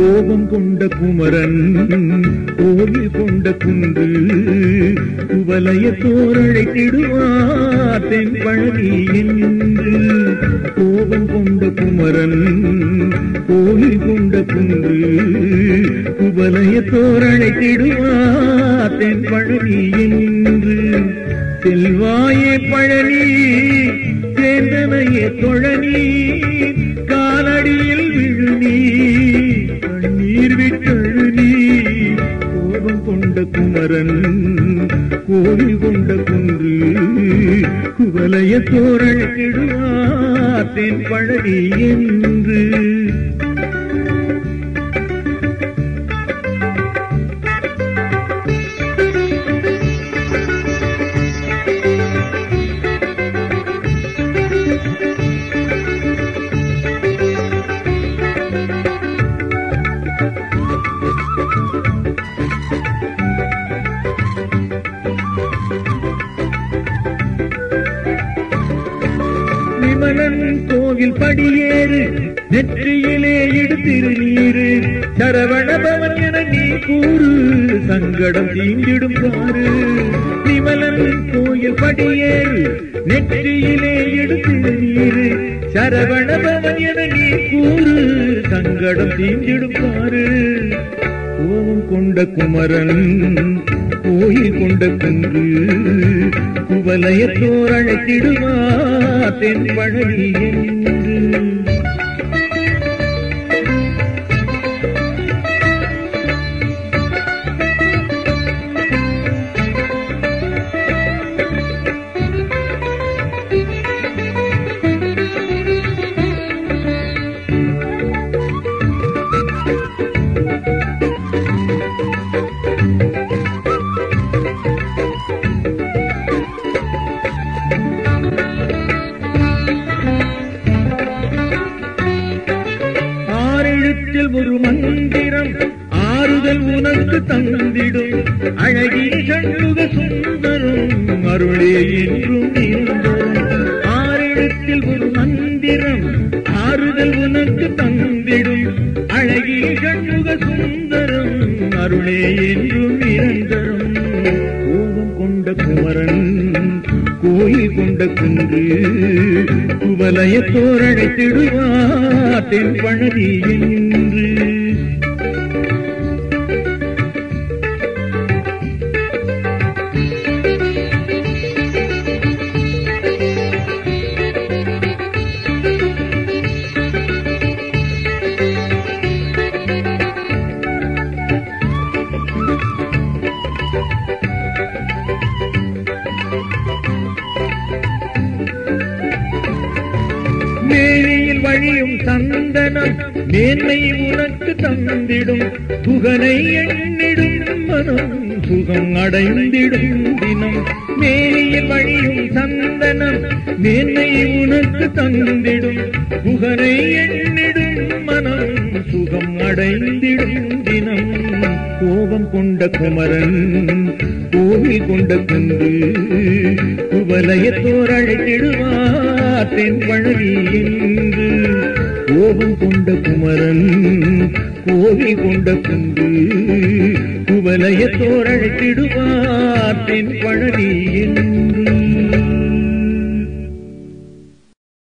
கோபம் கொண்ட குமரன் கோவில் கொண்ட குன்று குவலைய தோரழைத்திடுவார் தென் பழனி என்று கோபம் கொண்ட குமரன் கோவில் கொண்ட குன்று குவலைய தோரழைத்திடுவார் தென் பழனி என்று செல்வாயே பழனி சேர்ந்தனையே தொழனி காலடியில் விழுநீ கண்ணீர் விட்டழு நீ கோபம் கொண்ட குமரன் கோவில் கொண்ட குன்று குவலைய தோரழிடுவார் தென் பழனி என்று விமலன் கோவில் படியேறு நெற்றியிலே இடுத்திரு நீரு சரவணபவன் என நீ கூறு சங்கடம் தீங்கிடும் பாரு விமலன் கோயில் படியேறு நெற்றியிலே இடுத்திரு நீரு சரவணபவன் என நீ கூறு சங்கடம் தீங்கிடும் பாரு கோபம் கொண்ட குமரன் கோயில் கொண்ட குன்று குவலயத்தோர் அழைத்திடுவார் தென் பழனி என்று ஆறெழுத்தில் ஒரு மந்திரம் ஆறுதல் உனக்கு தந்திடும் அழகிய சண்முக சுந்தரம் அருளே என்றும் இருந்தோம் ஆறெழுத்தில் ஒரு மந்திரம் ஆறுதல் உனக்கு தந்திடும் அழகிய சண்முக சுந்தரம் அருளே என்றும் நிரந்தரம் கோபம் கொண்ட குமரன் கோயில் கொண்ட குன்று குவலய தோரழைத்திடுவார் தென் பழனி என்று மேலியில் வழியும் சந்தனம் மேன்மை உனக்கு தந்திடும் புகனை எண்ணிடும் மனம் சுகம் அடைந்திடும் தினம் மேலியில் வழியும் சந்தனம் மேன்மை உனக்கு தந்திடும் புகனை எண்ணிடும் மனம் சுகம் அடைந்திடும் தினம் கோபம் கொண்ட குமரன் கோவில் கொண்ட குன்று குவலயத்தோர் அழைத்திடுவார் தென் பழனி என்று கோபம் கொண்ட குமரன் கோவில் கொண்ட குன்று குவலயத்தோர் அழைத்திடுவார் தென் பழனி என்று